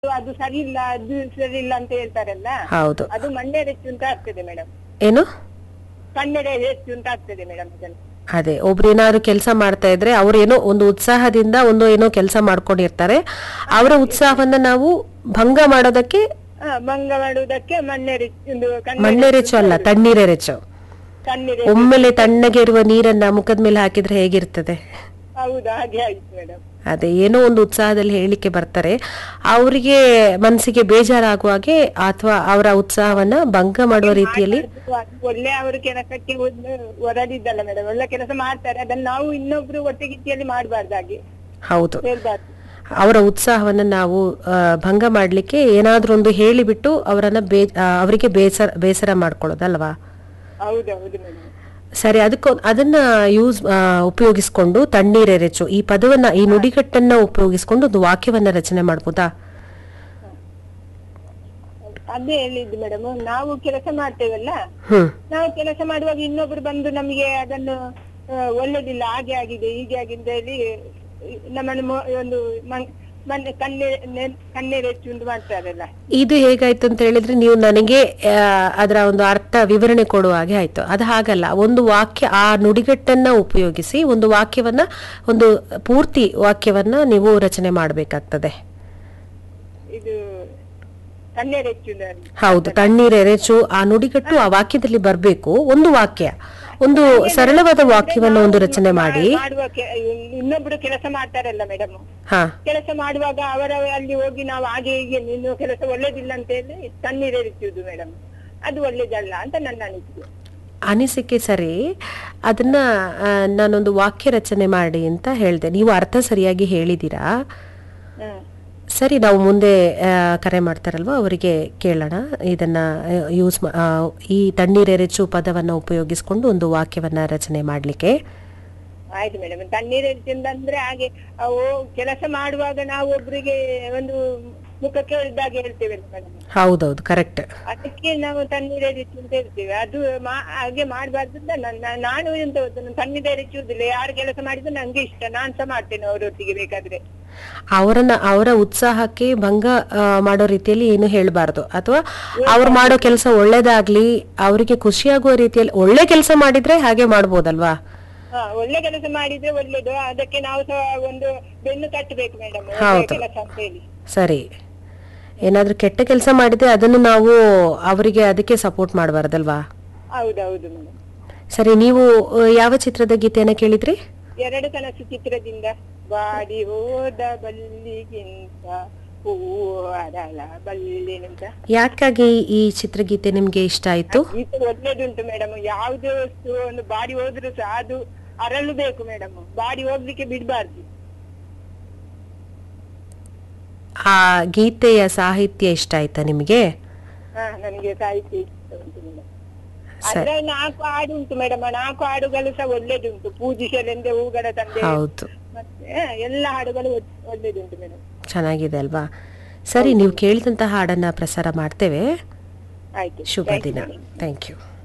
ಅದು ಸರಿ ಇಲ್ಲ ಅದು ಸರಿ ಇಲ್ಲ ಅಂತ ಹೇಳ್ತಾರಲ್ಲ ಹೌದು ಅದು ಮಂಡ್ಯ ಹೆಚ್ಚು ಅಂತ ಆಗ್ತದೆ ಮೇಡಮ್ ಏನು ಕನ್ನಡ ಹೆಚ್ಚು ಅಂತ ಆಗ್ತದೆ ಮೇಡಮ್ ಇದನ್ನು ಅದೇ ಒಬ್ರು ಏನಾದ್ರು ಕೆಲಸ ಮಾಡ್ತಾ ಇದ್ರೆ ಅವ್ರು ಏನೋ ಒಂದು ಉತ್ಸಾಹದಿಂದ ಒಂದು ಏನೋ ಕೆಲಸ ಮಾಡ್ಕೊಂಡಿರ್ತಾರೆ ಅವರ ಉತ್ಸಾಹವನ್ನ ನಾವು ಭಂಗ ಮಾಡೋದಕ್ಕೆ ಹಾ ಭಂಗ ಮಾಡುವುದಕ್ಕೆ ಮಣ್ಣೆರೆಚ್ಚು ಒಂದು ಕನ್ನಡ ಮಣ್ಣೆರೆಚು ಅಲ್ಲ ತಣ್ಣೀರೆರೆಚು ಕಣ್ಣೀರೆ ಒಮ್ಮೆಲೆ ತಣ್ಣಗೆ ಇರುವ ನೀರನ್ನ ಮುಖದ ಮೇಲೆ ಹಾಕಿದ್ರೆ ಹೇಗಿರ್ತದೆ ಹೌದು ಹಾಗೆ ಆಯ್ತು ಮೇಡಮ್ ಅದೇ ಏನೋ ಒಂದು ಉತ್ಸಾಹದಲ್ಲಿ ಹೇಳಿಕೆ ಬರ್ತಾರೆ ಅವರಿಗೆ ಮನಸ್ಸಿಗೆ ಬೇಜಾರಾಗುವಾಗೆ ಅಥವಾ ಅವರ ಉತ್ಸಾಹವನ್ನ ಭಂಗ ಮಾಡುವ ರೀತಿಯಲ್ಲಿ ಒಳ್ಳೆ ಅವರು ಕೆಲಸಕ್ಕೆ ಒಂದು ಹೊರಡಿದ್ದಲ್ಲ ಮೇಡಮ್ ಒಳ್ಳೆ ಕೆಲಸ ಮಾಡ್ತಾರೆ ಅದನ್ನ ನಾವು ಇನ್ನೊಬ್ರು ಒಟ್ಟಿಗಿಟ್ಟಿಯಲ್ಲಿ ಮಾಡಬಾರ್ದು ಹಾಗೆ ಹೌದು ಹೇಳ್ಬಾರ್ದು ಅವರ ಉತ್ಸಾಹವನ್ನ ನಾವು ಆ, ಭಂಗ ಮಾಡ್ಲಿಕ್ಕೆ ಏನಾದ್ರೂ ಒಂದು ಹೇಳಿಬಿಟ್ಟು ಅವರನ್ನ ಬೇ ಆ, ಅವರಿಗೆ ಬೇಸರ ಬೇಸರ ಮಾಡ್ಕೊಳ್ಳೋದಲ್ವಾ ಹೌದೌದು ಮೇಡಮ್ ಸರಿ ಅದಕ್ಕೊ ಅದನ್ನ ಯೂಸ್ ಉಪಯೋಗಿಸ್ಕೊಂಡು ತಣ್ಣೀರೆರೆಚು ಈ ಪದವನ್ನ ಈ ನುಡಿಗಟ್ಟನ್ನ ಉಪಯೋಗಿಸ್ಕೊಂಡು ಒಂದು ವಾಕ್ಯವನ್ನ ರಚನೆ ಮಾಡ್ಬೋದಾ ಅದೇ ಹೇಳಿದ್ದು ಮೇಡಮ್ ನಾವು ಕೆಲಸ ಮಾಡ್ತೇವಲ್ಲ ಹ್ಮ್ ನಾವು ಕೆಲಸ ಮಾಡುವಾಗ ಇನ್ನೊಬ್ರು ಬಂದು ನಮಗೆ ಅದನ್ನು ಆ, ಒಳ್ಳೆದಿಲ್ಲ ಹಾಗೆ ಆಗಿದೆ ಹೀಗೆ ಆಗಿದೆ ಅಂತ ಹೇಳಿ ನಮ್ಮನ್ನು ಮೊ- ಒಂದು ಮನ್- ಮನ್- ಕಣ್ಣೆ ನೆ- ಕಣ್ಣೆರೆಚ್ಚು ಉಂಟು ಮಾಡ್ತಾರಲ್ಲ ಇದು ಹೇಗಾಯ್ತು ಅಂತ ಹೇಳಿದ್ರೆ ನೀವು ನನಗೆ ಆ, ಅದರ ಒಂದು ಅರ್ಥ ವಿವರಣೆ ಕೊಡುವ ಹಾಗೆ ಆಯ್ತು ಅದು ಹಾಗಲ್ಲ ಒಂದು ವಾಕ್ಯ ಆ ನುಡಿಗಟ್ಟನ್ನ ಉಪಯೋಗಿಸಿ ಒಂದು ವಾಕ್ಯವನ್ನ ಒಂದು ಪೂರ್ತಿ ವಾಕ್ಯವನ್ನ ನೀವು ರಚನೆ ಮಾಡಬೇಕಾಗ್ತದೆ ಇದು ಕಣ್ಣೆರೆಚ್ಚು ಹೌದು ತಣ್ಣೀರೆರೆಚು ಆ ನುಡಿಗಟ್ಟು ಆ ವಾಕ್ಯದಲ್ಲಿ ಬರಬೇಕು ಒಂದು ವಾಕ್ಯ ಒಂದು ಸರಳವಾದ ವಾಕ್ಯವನ್ನ ಒಂದು ರಚನೆ ಮಾಡಿ ಮಾಡುವ ಕೆ- ಇನ್ನೊಬ್ರು ಕೆಲಸ ಮಾಡ್ತಾರಲ್ಲ ಮೇಡಮ್ ಹಾ ಕೆಲಸ ಮಾಡುವಾಗ ಅವರ ಅಲ್ಲಿ ಹೋಗಿ ನಾವು ಹಾಗೆ ಹೀಗೆ ನಿನ್ನ ಕೆಲಸ ಒಳ್ಳೇದಿಲ್ಲ ಅಂತ ಹೇಳಿ ತಣ್ಣೀರೆರಿಸುವುದು ಮೇಡಮ್ ಅದು ಒಳ್ಳೇದಲ್ಲ ಅಂತ ನನ್ನ ಅನಿಸಿಕೆ ಅನಿಸಿಕೆ ಸರಿ ಅದನ್ನ ಆ, ನಾನೊಂದು ವಾಕ್ಯ ರಚನೆ ಮಾಡಿ ಅಂತ ಹೇಳಿದೆ ನೀವು ಅರ್ಥ ಸರಿಯಾಗಿ ಹೇಳಿದ್ದೀರಾ ಹ್ಮ್ ಸರಿ ನಾವು ಮುಂದೆ ಆ, ಕರೆ ಮಾಡ್ತಾರಲ್ವಾ ಅವರಿಗೆ ಕೇಳೋಣ ಇದನ್ನ ಯೂಸ್ ಈ ತಣ್ಣೀರೆರೆಚು ಪದವನ್ನ ಉಪಯೋಗಿಸ್ಕೊಂಡು ಒಂದು ವಾಕ್ಯವನ್ನ ರಚನೆ ಮಾಡಲಿಕ್ಕೆ ಆಯ್ತು ಮೇಡಮ್ ತಣ್ಣೀರೆರಿಸಿಂದ ಅಂದ್ರೆ ಹಾಗೆ ಅವು ಕೆಲಸ ಮಾಡುವಾಗ ನಾವು ಒಬ್ರಿಗೆ ಒಂದು ಮುಖಕ್ಕೆ ಹೊಡೆದಾಗ ಹೇಳ್ತೇವಲ್ಲ ಮೇಡಮ್ ಹೌದೌದು ಕರೆಕ್ಟ್ ಅದಕ್ಕೆ ನಾವು ತಣ್ಣೀರೆರಿಚು ಅಂತ ಹೇಳ್ತೇವೆ ಅದು ಮಾ- ಹಾಗೆ ಮಾಡಬಾರ್ದು ಅಂತ ನನ್ನ ನಾನು ಎಂತ ಗೊತ್ತಾ, ತಣ್ಣೀರೆರಿಸುವುದಿಲ್ಲ ಯಾರು ಕೆಲಸ ಮಾಡಿದ್ರು ನಂಗೆ ಇಷ್ಟ ನಾನ್ ಸಹ ಮಾಡ್ತೇನೆ ಅವರೊಟ್ಟಿಗೆ ಬೇಕಾದ್ರೆ ಅವರನ್ನ ಅವರ ಉತ್ಸಾಹಕ್ಕೆ ಭಂಗ ಆ, ಮಾಡೋ ರೀತಿಯಲ್ಲಿ ಏನು ಹೇಳಬಾರ್ದು ಅಥವಾ ಅವ್ರು ಮಾಡೋ ಕೆಲಸ ಒಳ್ಳೇದಾಗ್ಲಿ ಅವರಿಗೆ ಖುಷಿಯಾಗುವ ರೀತಿಯಲ್ಲಿ ಒಳ್ಳೆ ಕೆಲಸ ಮಾಡಿದ್ರೆ ಹಾಗೆ ಮಾಡ್ಬೋದಲ್ವಾ ಹಾ ಒಳ್ಳೆ ಕೆಲಸ ಮಾಡಿದ್ರೆ ಒಳ್ಳೇದು ಅದಕ್ಕೆ ನಾವು ಸಹ ಒಂದು ಬೆನ್ನು ತಟ್ಟಬೇಕು ಮೇಡಮ್ ಹೌದು. ಕೆಲಸ ಅಂತ ಹೇಳಿ ಸರಿ ಏನಾದ್ರೂ ಕೆಟ್ಟ ಕೆಲಸ ಮಾಡಿದ್ರೆ ಅದನ್ನು ನಾವು ಅವರಿಗೆ ಅದಕ್ಕೆ ಸಪೋರ್ಟ್ ಮಾಡಬಾರ್ದಲ್ವಾ ಹೌದೌದು ಮೇಡಮ್ ಸರಿ ನೀವು ಆ, ಯಾವ ಚಿತ್ರದ ಗೀತೆಯನ್ನ ಕೇಳಿದ್ರಿ ಎರಡು ಕನಸು ಚಿತ್ರದಿಂದ ಬಾಡಿ ಹೋದ ಬಲ್ಲಿಗಿಂತ ಹೂವು ಅರಳ ಬಲ್ಲಿನಿಂದ ಯಾಕಾಗಿ ಈ ಚಿತ್ರಗೀತೆ ನಿಮ್ಗೆ ಇಷ್ಟ ಆಯ್ತು ಇದು ಒಳ್ಳೇದುಂಟು ಮೇಡಮ್ ಯಾವುದೇ ವಸ್ತು ಒಂದು ಬಾಡಿ ಹೋದ್ರು ಸಹ ಅದು ಅರಳು ಬೇಕು ಮೇಡಮ್ ಬಾಡಿ ಹೋಗ್ಲಿಕ್ಕೆ ಬಿಡ್ಬಾರ್ದು ಆ ಗೀತೆಯ ಸಾಹಿತ್ಯ ಇಷ್ಟ ಆಯ್ತಾ ನಿಮಗೆ ಹಾ ನನಗೆ ಸಾಹಿತ್ಯ ಇಷ್ಟ ಉಂಟು ಮೇಡಮ್ ಸರಿ ಅದ್ರ ನಾಲ್ಕು ಹಾಡು ಉಂಟು ಮೇಡಮ್ ನಾಲ್ಕು ಹಾಡುಗಳು ಸಹ ಒಳ್ಳೇದುಂಟು ಪೂಜಿಸಲೆಂದೆ ಹೂಗಳ ತಂದೆ ಹೌದು ಮತ್ತೆ ಎಲ್ಲ ಹಾಡುಗಳು ಒಳ್ಳೆ- ಒಳ್ಳೇದುಂಟು ಮೇಡಮ್ ಚೆನ್ನಾಗಿದೆ ಅಲ್ವಾ ಸರಿ ನೀವು ಕೇಳಿದಂತಹ ಹಾಡನ್ನ ಪ್ರಸಾರ ಮಾಡ್ತೇವೆ ಆಯ್ತು ಶುಭ Thank you, ದಿನ madam. Thank you